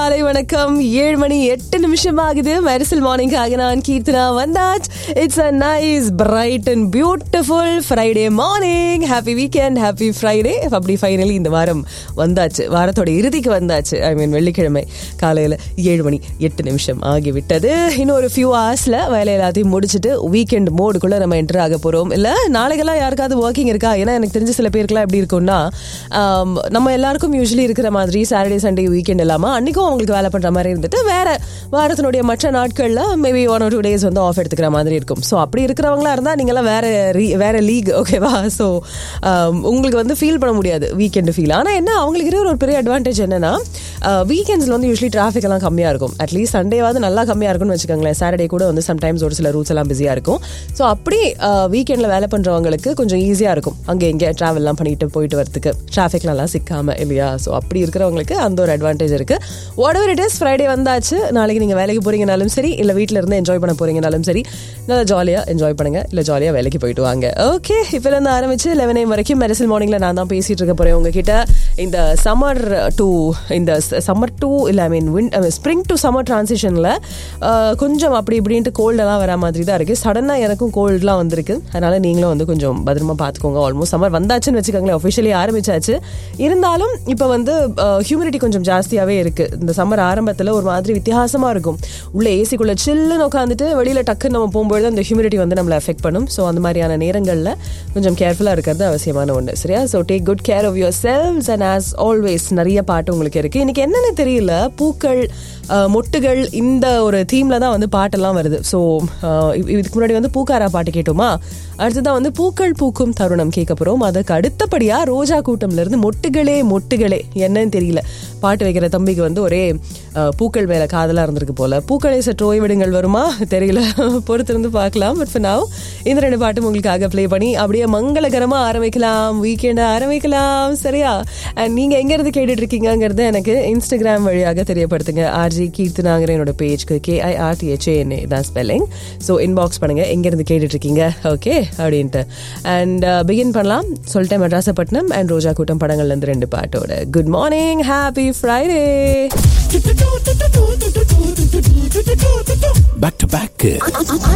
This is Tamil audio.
காலை வணக்கம் ஏழு மணி எட்டு நிமிஷம் ஆகுது மெரிசல் மார்னிங்காக நான் கீர்த்தனா வந்தாச் it's a nice bright and beautiful Friday morning happy weekend happy Friday அப்படி ஃபைனலி இந்த வாரம் வந்தாச்சு வாரத்தோட இறுதிக்கு வந்தாச்சு ஐ மீன் வெள்ளிக்கிழமை காலையில் ஏழு மணி எட்டு நிமிஷம் ஆகிவிட்டது இன்னும் ஒரு ஃபியூ ஹவர்ஸில் வேலை எல்லாத்தையும் முடிச்சுட்டு வீக்கெண்ட் மோடுக்குள்ளே நம்ம என்டர் ஆக போகிறோம் இல்லை நாளைக்கெல்லாம் யாருக்காவது ஒர்க்கிங் இருக்கா ஏன்னா எனக்கு தெரிஞ்ச சில பேருக்குலாம் எப்படி இருக்கும்னா ஆம், நம்ம எல்லாருக்கும் யூஸ்வலி இருக்கிற மாதிரி சாட்டர்டே சண்டே வீக்கெண்ட் இல்லாமல் அன்றைக்கும் அவங்களுக்கு வேலை பண்ணுற மாதிரி இருந்துட்டு வேற வாரத்தினுடைய மற்ற நாட்களில் maybe one or two days வந்து ஆஃப் எடுத்துக்கிற மாதிரி இருக்கும் ஸோ அப்படி இருக்கிறவங்களா இருந்தால் நீங்களாம் வேற re- வேற லீக் ஓகேவா ஸோ உங்களுக்கு வந்து ஃபீல் பண்ண முடியாது வீக்கெண்டு ஃபீல் ஆனால் என்ன அவங்களுக்கு இருக்கிற ஒரு பெரிய அட்வான்டேஜ் என்னன்னா வீக்கெண்ட்ஸில் வந்து யூஸ்வலி டிராஃபிக் எல்லாம் கம்மியாக இருக்கும் அட்லீஸ்ட் சண்டேவாவது நல்லா கம்மியாக இருக்கும்னு வச்சுக்கோங்களேன் சாட்டர்டே கூட வந்து சம்டைம்ஸ் ஒரு சில ரூட்ஸ் எல்லாம் பிஸியாக இருக்கும் ஸோ அப்படி வீக்கெண்டில் வேலை பண்ணுறவங்களுக்கு கொஞ்சம் ஈஸியாக இருக்கும் அங்கே இங்கே ட்ராவல்லாம் பண்ணிட்டு போயிட்டு வரதுக்கு டிராஃபிக்லாம் சிக்காம இல்லையா ஸோ அப்படி இருக்கிறவங்களுக்கு அந்த ஒரு அட்வான்டேஜ் இருக்கு whatever it is Friday வந்தாச்சு நாளைக்கு நீங்கள் வேலைக்கு போறீங்கனாலும் சரி இல்லை வீட்டில் இருந்து என்ஜாய் பண்ண போறீங்கனாலும் சரி நல்லா ஜாலியாக என்ஜாய் பண்ணுங்க இல்லை ஜாலியாக வேலைக்கு போயிட்டு வாங்க ஓகே இப்போ இருந்து ஆரம்பிச்சு லெவன் ஏம் வரைக்கும் மெரிசல் மார்னிங்ல நான் தான் பேசிட்டு இருக்க போறேன் உங்ககிட்ட இந்த சம்மர் டு இந்த சம்மர் டு இல்லை I mean win spring to summer டிரான்சிஷனில் கொஞ்சம் அப்படி இப்படின்ட்டு கோல்டெல்லாம் வர மாதிரி தான் இருக்குது சடனாக எனக்கும் கோல்ட்லாம் வந்திருக்கு அதனால நீங்களும் வந்து கொஞ்சம் பத்திரமா பார்த்துக்கோங்க ஆல்மோஸ்ட் சம்மர் வந்தாச்சுன்னு வச்சுக்கோங்களேன் ஒஃபிஷியலி ஆரம்பிச்சாச்சு இருந்தாலும் இப்போ வந்து ஹியூமிடிட்டி கொஞ்சம் ஜாஸ்தியாகவே இருக்குது இந்த சம்மர் ஆரம்பத்தில் ஒரு மாதிரி வித்தியாசமாக இருக்கும் உள்ள ஏசிக்குள்ளே சில்லுன்னு உட்காந்துட்டு வெளியில் டக்குன்னு நம்ம போகும்பொழுது அந்த ஹியூமிடிட்டி வந்து நம்மளை எஃபெக்ட் பண்ணும் ஸோ அந்த மாதிரியான நேரங்களில் கொஞ்சம் கேர்ஃபுல்லாக இருக்கிறது அவசியமான ஒன்று சரியா so take good care of your selves and as always நிறைய பாட்டு உங்களுக்கு இருக்குது இன்னைக்கு என்னென்னு தெரியல பூக்கள் அஹ், மொட்டுகள் இந்த ஒரு தீமில் தான் வந்து பாட்டெல்லாம் வருது ஸோ இதுக்கு முன்னாடி வந்து பூக்காரா பாட்டு கேட்டோமா அடுத்ததான் வந்து பூக்கள் பூக்கும் தருணம் கேட்க போகிறோம் அதுக்கு அடுத்தபடியாக ரோஜா கூட்டம்ல இருந்து மொட்டுகளே மொட்டுகளே என்னன்னு தெரியல பாட்டு வைக்கிற தம்பிக்கு வந்து ஒரே அஹ், பூக்கள் மேலே காதலாக இருந்திருக்கு போல பூக்களை சற்று ஓய்விடுங்கள் வருமா தெரியல பொறுத்திருந்து பார்க்கலாம் பட் for now இந்த ரெண்டு பாட்டும் உங்களுக்காக ப்ளே பண்ணி அப்படியே மங்களகரமாக ஆரம்பிக்கலாம் வீக்கெண்டை ஆரம்பிக்கலாம் சரியா அண்ட் நீங்கள் எங்கேருந்து கேட்டுட்டு இருக்கீங்கங்கிறது எனக்கு இன்ஸ்டாகிராம் வழியாக தெரியப்படுத்துங்க ஆர்ஜி கீர்த்தனாங்கிற என்னோட பேஜ்க்கு கேஐஆர்டிஹெச்ஏஎன்ஏ தான் ஸ்பெல்லிங் ஸோ இன்பாக்ஸ் பண்ணுங்க எங்கேருந்து கேட்டுட்டு இருக்கீங்க ஓகே அப்படின்ட்டு அண்ட் பிகின் பண்ணலாம் சொல்லிட்டேன் மெட்ராசப்பட்டினம் அண்ட் ரோஜா கூட்டம் படங்கள்லேருந்து ரெண்டு பாட்டோட good morning happy Friday back to back